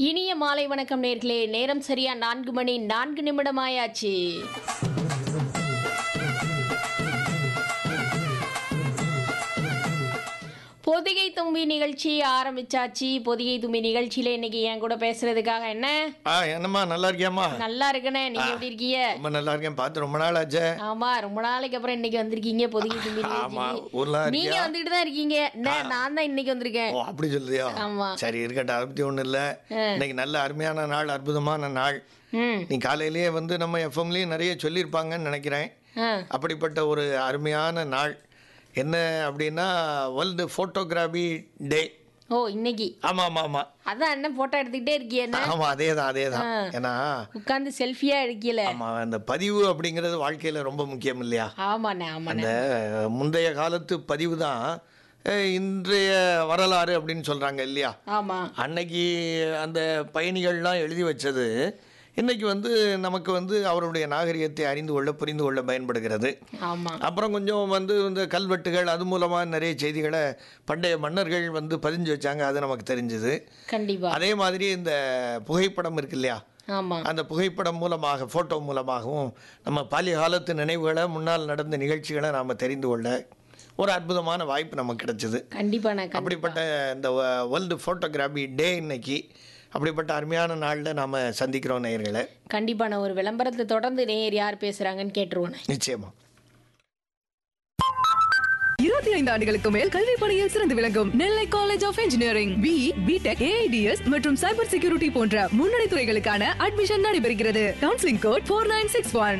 இனிய மாலை வணக்கம் நேர்களே நேரம் சரியா நான்கு மணி நான்கு நிமிடமாயாச்சு பொதிகை தும்பி நிகழ்ச்சி ஆரம்பிச்சாச்சு பொதிகை தும்பி நிகழ்ச்சியில இன்னைக்கு என் கூட பேசுறதுக்காக என்ன ஆ என்னம்மா நல்லா இருக்கியாம்மா நல்லா இருக்கனே நீங்க எப்படி இருக்கீங்க ரொம்ப நல்லா இருக்கேன் பார்த்து ரொம்ப நாள் ஆச்சே ஆமா ரொம்ப நாளைக்கு அப்புறம் இன்னைக்கு வந்திருக்கீங்க பொதிகை தும்பி ஆமா நிகழ்ச்சிக்கு ஊர்ல நீங்க இருக்கியா வந்துட்டு தான் இருக்கீங்க என்ன, நான் தான் இன்னைக்கு வந்திருக்கேன் ஓ அப்படி சொல்லுதியா ஆமா சரி இருக்கட்டும் அதை பற்றி ஒன்றும் இல்லை இன்னைக்கு நல்ல அருமையான நாள் அற்புதமான நாள் ம் நீ காலையிலேயே வந்து நம்ம எஃப்எம்லேயும் நிறைய சொல்லியிருப்பாங்கன்னு நினைக்கிறேன் ஆ அப்படிப்பட்ட ஒரு அருமையான நாள் என்ன அப்படின்னா வேர்ல்டு ஃபோட்டோகிராஃபி டே ஓ இன்னைக்கு ஆமாம் ஆமாம் ஆமாம் அதான் என்ன போட்டோ எடுத்துக்கிட்டே இருக்கிய என்ன ஆமாம் அதே தான் அதே தான் ஏன்னா உட்காந்து செல்ஃபியா எடுக்கல ஆமாம் அந்த பதிவு அப்படிங்கிறது வாழ்க்கையில் ரொம்ப முக்கியம் இல்லையா ஆமாண்ணே ஆமாண்ணே அந்த முந்தைய காலத்து பதிவு தான் அஹ், இன்றைய வரலாறு அப்படின்னு சொல்கிறாங்க இல்லையா ஆமா அன்னைக்கு அந்த பயணிகள்லாம் எழுதி வச்சது இன்னைக்கு வந்து நமக்கு வந்து அவருடைய நாகரிகத்தை அறிந்து கொள்ள புரிந்து கொள்ள பயன்படுகிறது ஆமா அப்புறம் கொஞ்சம் வந்து இந்த கல்வெட்டுகள் அது மூலமாக நிறைய செய்திகளை பண்டைய மன்னர்கள் வந்து பதிஞ்சு வச்சாங்க அது நமக்கு தெரிஞ்சுது கண்டிப்பா அதே மாதிரி இந்த புகைப்படம் இருக்கு இல்லையா ஆமா அந்த புகைப்படம் மூலமாக ஃபோட்டோ மூலமாகவும் நம்ம பாலிய காலத்து நினைவுகளை முன்னால் நடந்த நிகழ்ச்சிகளை நாம் தெரிந்து கொள்ள ஒரு அற்புதமான வாய்ப்பு நமக்கு கிடைச்சிது கண்டிப்பாண்ணே கண்டி- அப்படிப்பட்ட இந்த வேர்ல்டு ஃபோட்டோகிராஃபி டே இன்னைக்கு அப்படிப்பட்ட அருமையான நாளில் நாம் சந்திக்கிறோம் நேயர்களை கண்டிப்பாண்ணே ஒரு விளம்பரத்தை தொடர்ந்து நேர் யார் பேசுறாங்கன்னு கேட்டுருவோண்ணே நிச்சயமா இருபத்தி ஐந்து ஆண்டுகளுக்கு மேல் கல்வி பணியில் சிறந்து விளங்கும் Nellai college of engineering B BTech AIDS மற்றும் சைபர் செக்யூரிட்டி போன்ற முன்னணி துறைகளுக்கான அட்மிஷன் நடைபெறுகிறது counselling code four nine six one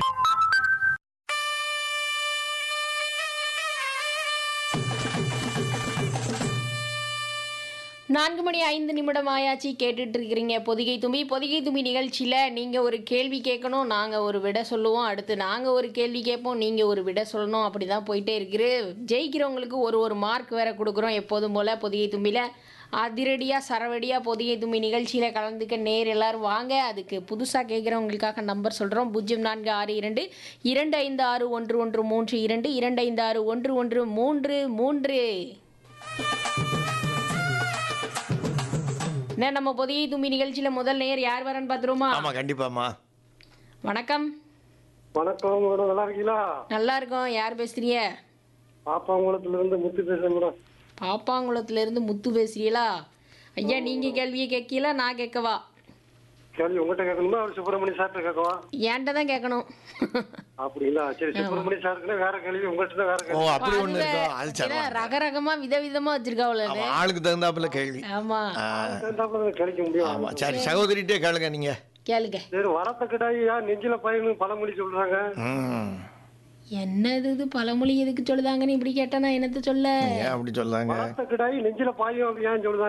நான்கு மணி ஐந்து நிமிடம் ஆயாச்சு கேட்டுட்டு இருக்கிறீங்க பொதிகை தும்பி பொதிகை தும்பி நிகழ்ச்சியில் நீங்கள் ஒரு கேள்வி கேட்கணும் நாங்கள் ஒரு விடை சொல்லுவோம் அடுத்து நாங்கள் ஒரு கேள்வி கேட்போம் நீங்கள் ஒரு விடை சொல்லணும் அப்படி தான் போயிட்டே இருக்குது ஜெயிக்கிறவங்களுக்கு ஒரு ஒரு மார்க் வேற கொடுக்குறோம் எப்போதும் போல் பொதிகை தும்பியில் அதிரடியாக சரவடியாக பொதிகை தும்பி நிகழ்ச்சியில் கலந்துக்க நேர் எல்லாரும் வாங்க அதுக்கு புதுசாக கேட்குறவங்களுக்காக நம்பர் சொல்கிறோம் பூஜ்ஜியம் நான்கு ஆறு இரண்டு இரண்டு ஐந்து ஆறு ஒன்று ஒன்று மூன்று இரண்டு இரண்டு ஐந்து ஆறு ஒன்று ஒன்று மூன்று மூன்று என்ன நம்ம பொதிகை தும்பி நிகழ்ச்சியில முதல் நேர் யார் வரேன்னு பார்த்துருவோமா ஆமாம் கண்டிப்பாம்மா வணக்கம் வணக்கம் மேடம் நல்லா இருக்கீங்களா நல்லா இருக்கோம் யார் பேசுறீங்க பாப்பாங்குளத்துல இருந்து முத்து பேசுறேன் மேடம் பாப்பாங்குளத்துல இருந்து முத்து பேசுறீங்களா ஐயா நீங்க கேள்வியை கேட்கல நான் கேட்கவா கேள்வி உங்ககிட்ட கேட்கணுமா அவர் சுப்பிரமணிய சார்ட்ட கேட்கவா ஏன்ட்ட தான் கேட்கணும் அப்படிங்களா சரி சுப்பிரமணிய சாருக்குன்னா வேற கேள்வி உங்கள்கிட்ட தான் வேற ஓ கேள்வி அப்படி ஒன்று இருக்கோ அது சரி ஏன்னா ரக ரகமா விதவிதமா வச்சிருக்காவுல ஆமா, ஆளுக்கு தகுந்தாப்புல கேள்வி ஆமா சேர்ந்தாப்புல தான் கேட்க முடியும் ஆமா சரி சகோதரிட்டே கேளுங்க நீங்க கேளுங்க சரி வரத்த கிடாயா நெஞ்சில பயனு பழமொழி சொல்றாங்க ம் என்னது இது பழமொழி எதுக்கு சொல்லுதாங்கன்னு இப்படி கேட்டா நான் என்னத்த சொல்ல ஏன் அப்படி சொல்லாங்க வரத்த கிடாய் நெஞ்சில பாயும் அப்படி ஏன் சொல்லுதாங்க